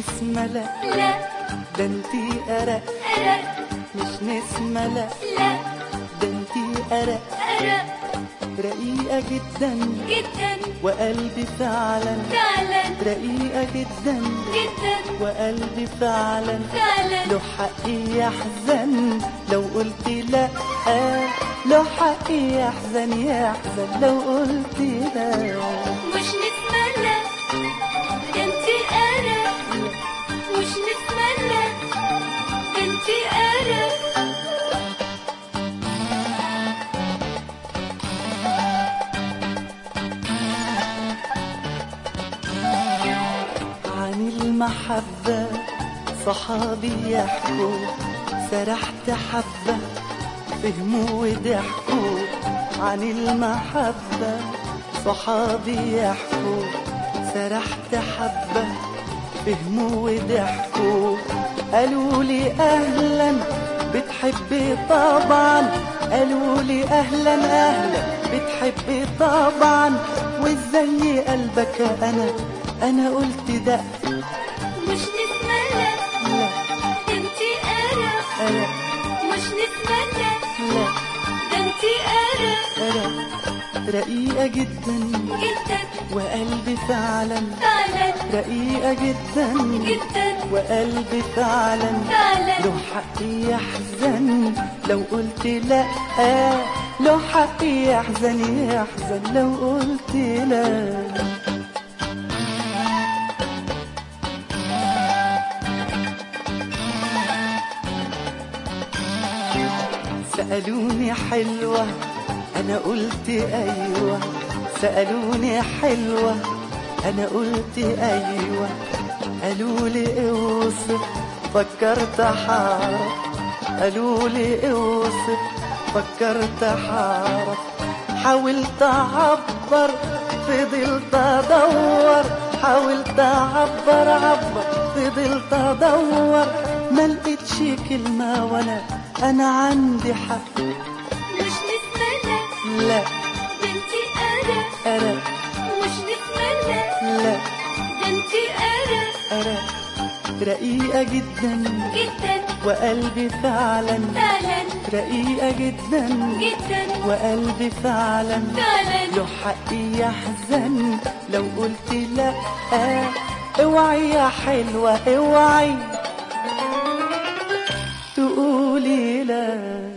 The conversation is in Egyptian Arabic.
نسمة لا لا ده انتي أرق أرق مش نسمة لا لا ده انتي أرق أرق رقيقة جدا جدا وقلبي فعلا فعلا رقيقة جدا جدا وقلبي فعلا فعلا له حق يحزن لو قلت لا له حق يحزن يحزن لو قلت لا مش نتمنى ده انتي أرق مش نتمنى ده انتي أرق عن المحبة صحابي يحكوا سرحت حبة فهموا وضحكوا عن المحبة صحابي يحكوا سرحت حبة فهموا وضحكوا قالوا لي أهلا بتحبي طبعا قالوا لي أهلا أهلا بتحبي طبعا وازاي قلبك أنا أنا قلت ده مش نتمنى لا ده انتي أرق أنا مش نتمنى لا ده انتي أرق أنا رقيقة جدا جدا وقلبي فعلا فعلا رقيقة جدا جدا وقلبي فعلا فعلا له حق يحزن لو قلت لا له حق يحزن يحزن لو قلت لا سألوني حلوة أنا قلت أيوة سألوني حلوة أنا قلت أيوة قالوا لي اوصف فكرت حارف قالوا لي اوصف فكرت حارف حاولت أعبر فضلت أدور حاولت أعبر عبر فضلت أدور ما لقيتش كلمة ولا أنا عندي حق مش نتمنى لا ده انتي أرق أنا مش نتمنى لا ده انتي أرق أنا رقيقة جدا جدا وقلبي فعلا فعلا رقيقة جدا جدا وقلبي فعلا فعلا له حق يحزن لو قلت لا اوعي يا حلوة اوعي تقولي لا